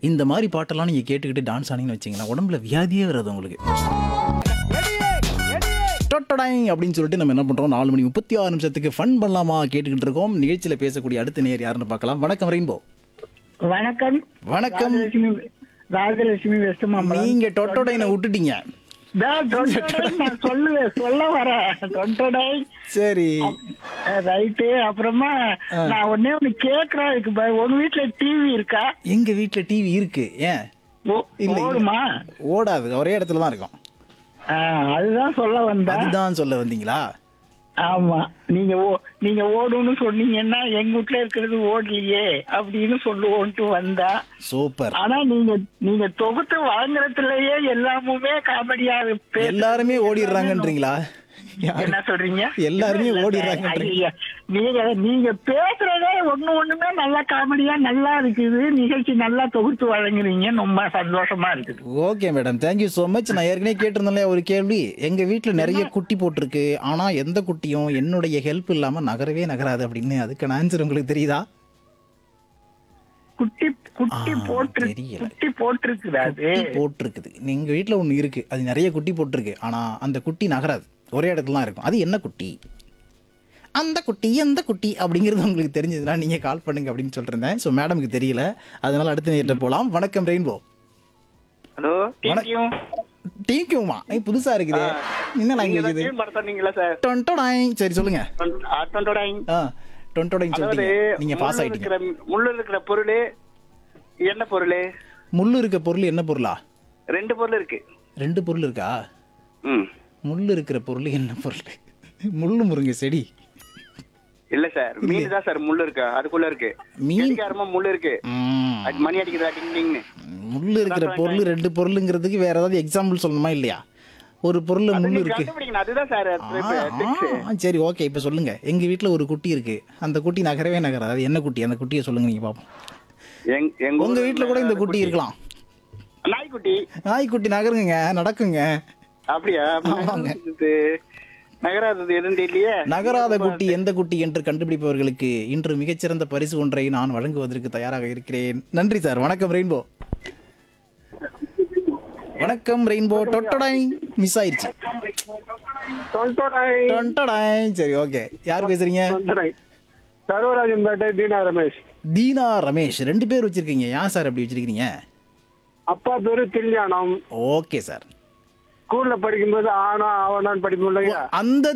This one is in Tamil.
இந்த மாதிரி பாட்டெல்லாம் நீங்கள் கேட்டுக்கிட்டு டான்ஸ் ஆனீங்கன்னு வச்சிங்களேன் உடம்புல வியாதியே வராது உங்களுக்கு டொட்டடாய் அப்படின்னு சொல்லிட்டு நம்ம என்ன பண்ணுறோம் நாலு மணி முப்பத்தி ஆறு நிமிஷத்துக்கு ஃபன் பண்ணலாமா கேட்டுக்கிட்டு இருக்கோம் நிகழ்ச்சியில் பேசக்கூடிய அடுத்த நேர் யாருன்னு பார்க்கலாம் வணக்கம் ரெயின்போ வணக்கம் வணக்கம் ராஜலட்சுமி ராஜலட்சுமி வெஸ்ட் மாம்பலம் நீங்க டொட்டோடைனை விட்டுட்டீங்க நான் தொண்டடை நான் சொல்லுவேன் சொல்ல வரேன் தொண்டடை சரி ரைட்டு அப்புறமா நான் ஒன்னே ஒண்ணு கேக்குறேன் இதுக்கு ப- உங்க வீட்டுல டிவி இருக்கா எங்க வீட்ல டிவி இருக்கு ஏன் ஓ- இல்ல, இல்ல. ஓடுமா ஓடாது ஒரே இடத்துல தான் இருக்கும் ஆ, அதுதான் சொல்ல வந்தேன் அதுதான் சொல்ல வந்தீங்களா ஆமா நீங்க ஓ- நீங்க ஓடுன்னு சொன்னீங்கன்னா எங்க வீட்டுல இருக்கிறது ஓடலையே அப்படின்னு சொல்லுவோன்ட்டு வந்தா சூப்பர் ஆனா நீங்க நீங்க தொகுத்து வழங்குறதுலயே எல்லாமுமே காமெடியா இருக்கு. எல்லாருமே ஓடிடுறாங்கன்றீங்களா என்ன சொல்றீங்க எல்லாருமே இல்ல, இல்ல, ஓடிடுறாங்கன்றீங்க. ஐயா, நீங்க நீங்க பேசுறதே ஒண்ணு ஒண்ணுமே நல்லா காமெடியா நல்லா இருக்குது நிகழ்ச்சி நல்லா தொகுத்து வழங்குறீங்க ரொம்ப சந்தோஷமா இருக்குது okay madam thank you so much நான் ஏற்கனவே கேட்டிருந்தேன் ஒரு கேள்வி எங்க வீட்ல நிறைய குட்டி போட்டிருக்கு ஆனா எந்த குட்டியும் என்னுடைய ஹெல்ப் இல்லாம நகரவே நகராது அப்படின்னு அதுக்கான ஆன்சர் உங்களுக்கு தெரியுதா குட்டி குட்டி ஆ, போட்டு தெரியல. குட்டி போட்டிருக்குது அது குட்டி போட்டிருக்குது எங்க வீட்ல ஒண்ணு இருக்கு அது நிறைய குட்டி போட்டிருக்கு ஆனா அந்த குட்டி நகராது ஒரே இடத்துல தான் இருக்கும் அது என்ன குட்டி அந்த குட்டி எந்த குட்டி அப்படிங்கிறது உங்களுக்கு தெரிஞ்சதுன்னா நீங்க கால் பண்ணுங்க அப்படின்னு சொல்லிருந்தேன் ஸோ மேடமுக்கு தெரியல அதனால அடுத்த நேரிட்ட போலாம் வணக்கம் ரெயின்போ ஹலோ தேங்க்யூ டீக்குமா புதுசா இருக்குது என்ன லாங்குவேஜ் இது சொன்னீங்களா சார் டொன்டோடாய் சரி சொல்லுங்க ஆட்டோடாய் ஆ டொன்டோடாய் அதாவது சொல்லிட்டீங்க நீங்க பாஸ் முள்ளு ஆயிட்டீங்க இருக்கிற முள்ளு இருக்கிற பொருள் என்ன பொருள் முள்ளு இருக்க பொருள் என்ன பொருளா ரெண்டு பொருள் இருக்கு ரெண்டு பொருள் இருக்கா ம் முள்ளு இருக்கிற பொருள் என்ன பொருள் முள்ளு முருங்க செடி இல்ல சார் மீன் தான் சார் முள்ளு இருக்கு அதுக்குள்ள இருக்கு மீன்? மீன் முள்ளு இருக்கு ம், அது மணி அடிக்குதா டிங் டிங்னு முள்ளு இருக்கிற பொருள் ரெண்டு பொருளுங்கிறதுக்கு வேற ஏதாவது எக்ஸாம்பிள் சொல்லணுமா இல்லையா ஒரு பொருள்ல அது முள்ளு நீங்க இருக்கு கண்டுபிடிக்கணும் அதுதான் சார் ஆ, ஆ, சரி ஓகே இப்ப சொல்லுங்க எங்க வீட்ல ஒரு குட்டி இருக்கு அந்த குட்டி நகரவே நகராது அது என்ன குட்டி அந்த குட்டியை சொல்லுங்க நீங்க பாப்போம் எங் எங்க உங்க ஊர்ல வீட்ல கூட இந்த குட்டி இருக்கலாம் நாய்க்குட்டி நாய்க்குட்டி நகருங்க நடக்குங்க அப்படியா ஆமாங்க. இது நகராதது எதுவும் தெரியலையே நகராத குட்டி எந்த குட்டி என்று கண்டுபிடிப்பவர்களுக்கு இன்று மிகச்சிறந்த பரிசு ஒன்றை நான் வழங்குவதற்கு தயாராக இருக்கிறேன் நன்றி சார் வணக்கம் ரெயின்போ வணக்கம் ரெயின்போ டொட்டடாய் மிஸ் ஆயிருச்சு தொண்டோடாய் டொண்டடாய் சரி ஓகே யார் பேசுறீங்க தொண்டோடாய் சர்வராஜன் பேட்டை தீனா ரமேஷ் தீனா ரமேஷ் ரெண்டு பேர் வச்சிருக்கீங்க ஏன் சார் அப்படி வச்சிருக்கீங்க அப்பா பேரு தில்யானம் ஓகே சார் ஸ்கூல்ல படிக்கும்போது ஆனா ஆவணான்னு படிப்போம் இல்லையா அந்த